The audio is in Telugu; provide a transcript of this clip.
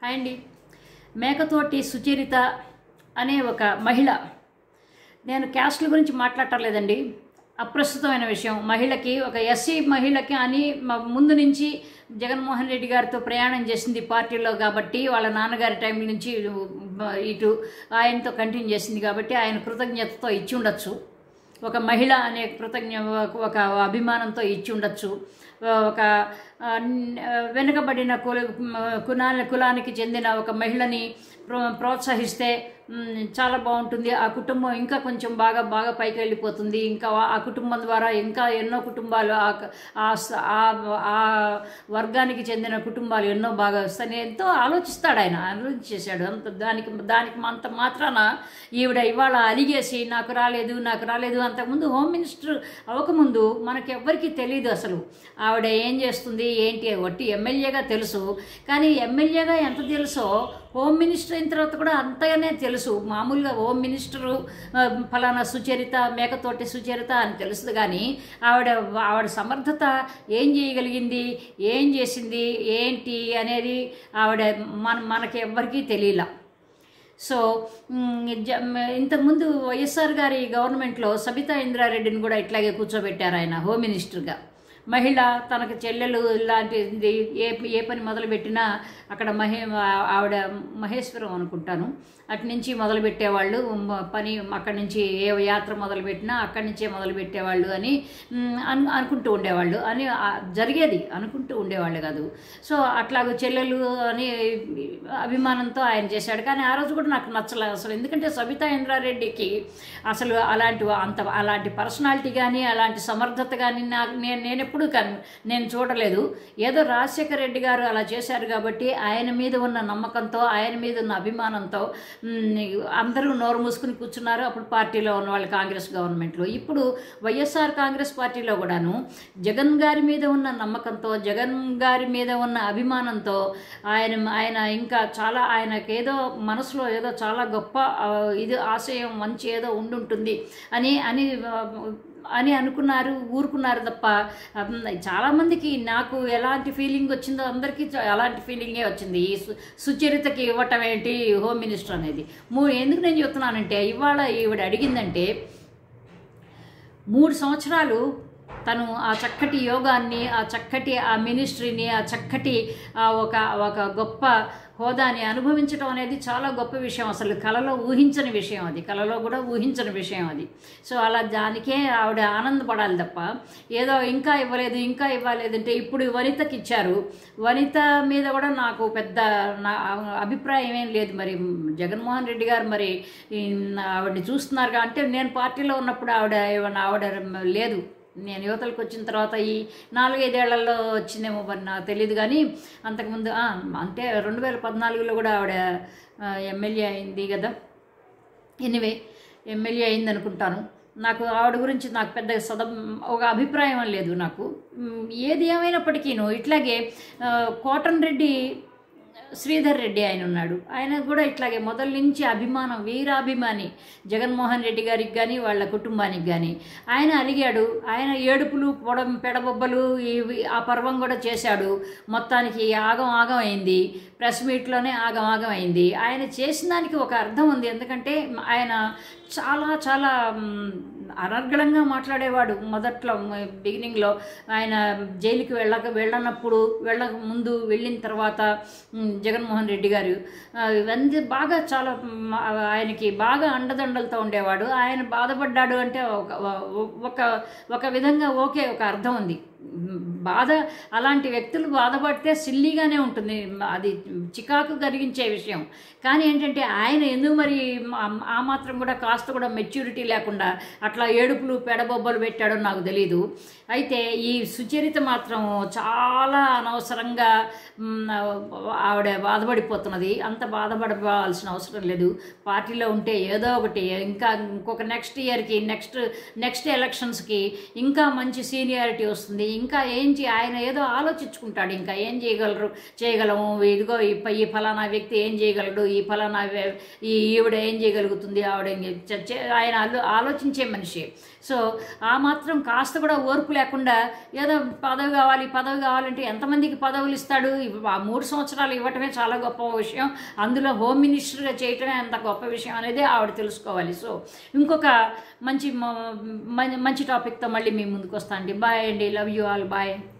హాయ్ అండి మేకతోటి సుచరిత అనే ఒక మహిళ నేను క్యాస్ట్ల గురించి మాట్లాడటం లేదండి అప్రస్తుతమైన విషయం మహిళకి ఒక ఎస్సీ మహిళకి అని మ- ముందు నుంచి జగన్మోహన్ రెడ్డి గారితో ప్రయాణం చేసింది పార్టీలో కాబట్టి వాళ్ళ నాన్నగారి టైం నుంచి బ- ఇటు ఆయనతో కంటిన్యూ చేసింది కాబట్టి ఆయన కృతజ్ఞతతో ఇచ్చి ఉండొచ్చు ఒక మహిళ అనే కృతజ్ఞ ఒక అభిమానంతో ఇచ్చి ఉండొచ్చు ఒక ఆ, న్- వెనుకబడిన కుల కులాల కులానికి చెందిన ఒక మహిళని ప్రో- ప్రోత్సహిస్తే మ్, చాలా బాగుంటుంది ఆ కుటుంబం ఇంకా కొంచెం బాగా బాగా పైకి వెళ్ళిపోతుంది ఇంకా ఆ- ఆ కుటుంబం ద్వారా ఇంకా ఎన్నో కుటుంబాలు ఆ క- ఆ స- ఆ- ఆ వర్గానికి చెందిన కుటుంబాలు ఎన్నో బాగా వస్తాయని ఎంతో ఆలోచిస్తాడు ఆయన ఆలోచించేశాడు అంత దానికి దానికి అంత మాత్రాన ఈవిడ ఇవాళ అలిగేసి నాకు రాలేదు నాకు రాలేదు అంతకుముందు హోమ్ మినిస్టర్ అవ్వకముందు మనకి ఎవ్వరికీ తెలియదు అసలు ఆవిడ ఏం చేస్తుంది ఏంటి ఒట్టి ఎమ్మెల్యేగా తెలుసు కానీ ఎమ్మెల్యేగా ఎంత తెలుసో హోమ్ మినిస్టర్ అయిన తర్వాత కూడా అంతగానే తెలుసు మామూలుగా హోమ్ మినిస్టరు ఆ, ఫలానా సుచరిత మేకతోటి సుచరిత అని తెలుసు కానీ ఆవిడ ఆవిడ సమర్థత ఏం చేయగలిగింది ఏం చేసింది ఏంటి అనేది ఆవిడ మన మనకి ఎవ్వరికీ తెలియలా సో మ్, జ- మ్, ఇంతకుముందు వైఎస్ఆర్ గారి గవర్నమెంట్లో సబితా ఇంద్రారెడ్డిని కూడా ఇట్లాగే కూర్చోబెట్టారు ఆయన హోమ్ మినిస్టర్గా మహిళ తనకు చెల్లెలు లాంటిది ఏ ఏ పని మొదలుపెట్టినా అక్కడ మహే ఆవిడ మహేశ్వరం అనుకుంటాను అటు నుంచి మొదలు పెట్టేవాళ్ళు మ- పని అక్కడి నుంచి ఏ యాత్ర మొదలుపెట్టినా అక్కడి నుంచే మొదలు పెట్టేవాళ్ళు అని మ్, అను అనుకుంటూ ఉండేవాళ్ళు అని ఆ, జరిగేది అనుకుంటూ ఉండేవాళ్ళు కాదు సో అట్లాగ చెల్లెలు అని అభిమానంతో ఆయన చేశాడు కానీ ఆ రోజు కూడా నాకు నచ్చలేదు అసలు ఎందుకంటే సబితా ఇంద్రారెడ్డికి అసలు అలాంటి అంత అలాంటి పర్సనాలిటీ కానీ అలాంటి సమర్థత కానీ నాకు నేను నేను ఎప్పుడూ కానీ నేను చూడలేదు ఏదో రాజశేఖర రెడ్డి గారు అలా చేశారు కాబట్టి ఆయన మీద ఉన్న నమ్మకంతో ఆయన మీద ఉన్న అభిమానంతో మ్, అందరూ నోరు మూసుకుని కూర్చున్నారు అప్పుడు పార్టీలో ఉన్న వాళ్ళు కాంగ్రెస్ గవర్నమెంట్లో ఇప్పుడు వైఎస్ఆర్ కాంగ్రెస్ పార్టీలో కూడాను జగన్ గారి మీద ఉన్న నమ్మకంతో జగన్ గారి మీద ఉన్న అభిమానంతో ఆయన ఆయన ఇంకా చాలా ఆయనకి ఏదో మనసులో ఏదో చాలా గొప్ప ఆ, ఇది ఆశయం మంచి ఏదో ఉండుంటుంది అని అని ఆ, అని అనుకున్నారు ఊరుకున్నారు తప్ప అమ్, చాలామందికి నాకు ఎలాంటి ఫీలింగ్ వచ్చిందో అందరికీ చ- అలాంటి ఫీలింగే వచ్చింది ఈ సు- సుచరితకి ఇవ్వటం ఏంటి హోమ్ మినిస్టర్ అనేది మూ ఎందుకు నేను చెప్తున్నానంటే ఇవాళ ఈవిడ అడిగిందంటే మూడు సంవత్సరాలు తను ఆ చక్కటి యోగాన్ని ఆ చక్కటి ఆ మినిస్ట్రీని ఆ చక్కటి ఆ ఒక ఒక గొప్ప హోదాని అనుభవించడం అనేది చాలా గొప్ప విషయం అసలు కళలో ఊహించని విషయం అది కళలో కూడా ఊహించని విషయం అది సో అలా దానికే ఆవిడ ఆనందపడాలి తప్ప ఏదో ఇంకా ఇవ్వలేదు ఇంకా ఇవ్వలేదు అంటే ఇప్పుడు వనితకి ఇచ్చారు వనిత మీద కూడా నాకు పెద్ద నా అభిప్రాయం ఏం లేదు మరి జగన్మోహన్ రెడ్డి గారు మరి ఈ, ఆవిడని చూస్తున్నారు అంటే నేను పార్టీలో ఉన్నప్పుడు ఆవిడ ఏమన్నా ఆవిడ లేదు నేను యువతలకు వచ్చిన తర్వాత ఈ నాలుగైదేళ్లలో వచ్చిందేమో మరి నాకు తెలియదు కానీ అంతకుముందు ఆ, అంటే రెండు వేల పద్నాలుగులో కూడా ఆవిడ ఆ, ఎమ్మెల్యే అయింది కదా ఎనివే ఎమ్మెల్యే అయింది అనుకుంటాను నాకు ఆవిడ గురించి నాకు పెద్ద సద ఒక అభిప్రాయం లేదు నాకు మ్, ఏది ఏమైనప్పటికీను ఇట్లాగే ఆ, కోటన్ రెడ్డి శ్రీధర్ రెడ్డి ఆయన ఉన్నాడు ఆయన కూడా ఇట్లాగే మొదల నుంచి అభిమానం వీరాభిమాని జగన్మోహన్ రెడ్డి గారికి కానీ వాళ్ళ కుటుంబానికి కానీ ఆయన అలిగాడు ఆయన ఏడుపులు పొడం పెడబొబ్బలు ఇవి ఆ పర్వం కూడా చేశాడు మొత్తానికి ఆగం ఆగం అయింది ప్రెస్ మీట్లోనే ఆగం ఆగం అయింది ఆయన చేసిన దానికి ఒక అర్థం ఉంది ఎందుకంటే ఆయన చాలా చాలా మ్, అనర్గళంగా మాట్లాడేవాడు మొదట్లో బిగినింగ్లో ఆయన జైలుకి వెళ్ళక వెళ్ళనప్పుడు వెళ్ళక ముందు వెళ్ళిన తర్వాత మ్, జగన్మోహన్ రెడ్డి గారు ఆ, ఇవన్నీ బాగా చాలా మ్, ఆయనకి బాగా అండదండలతో ఉండేవాడు ఆయన బాధపడ్డాడు అంటే ఒక ఒక ఒక విధంగా ఓకే ఒక అర్థం ఉంది మ్, బాధ అలాంటి వ్యక్తులు బాధపడితే సిల్లీగానే ఉంటుంది అది చికాకు కలిగించే విషయం కానీ ఏంటంటే ఆయన ఎందుకు మరి ఆ- ఆ మాత్రం కూడా కాస్త కూడా మెచ్యూరిటీ లేకుండా అట్లా ఏడుపులు పెడబొబ్బలు పెట్టాడో నాకు తెలియదు అయితే ఈ సుచరిత మాత్రం చాలా అనవసరంగా మ్, ఆవిడ బాధపడిపోతున్నది అంత బాధపడవలసిన అవసరం లేదు పార్టీలో ఉంటే ఏదో ఒకటి ఇంకా ఇంకొక నెక్స్ట్ ఇయర్కి నెక్స్ట్ నెక్స్ట్ ఎలక్షన్స్కి ఇంకా మంచి సీనియారిటీ వస్తుంది ఇంకా ఏం చే ఆయన ఏదో ఆలోచించుకుంటాడు ఇంకా ఏం చేయగలరు చేయగలము ఇదిగో ఈ ప- ఈ ఫలానా వ్యక్తి ఏం చేయగలడు ఈ ఫలానా వ్య- ఈ ఈవిడ ఏం చేయగలుగుతుంది ఆవిడ ఏం చే- చ- చే- ఆయన ఆలో ఆలోచించే మనిషి సో ఆ మాత్రం కాస్త కూడా ఓర్పు లేకుండా ఏదో పదవి కావాలి పదవి కావాలంటే ఎంతమందికి పదవులు ఇస్తాడు ఇవ్- ఆ మూడు సంవత్సరాలు ఇవ్వటమే చాలా గొప్ప విషయం అందులో హోమ్ మినిస్టర్గా చేయటమే అంత గొప్ప విషయం అనేది ఆవిడ తెలుసుకోవాలి సో ఇంకొక మంచి మ- మంచి టాపిక్తో మళ్ళీ మీ ముందుకు వస్తాను అండి బాయ్ అండి లవ్ యూ ఆల్ బాయ్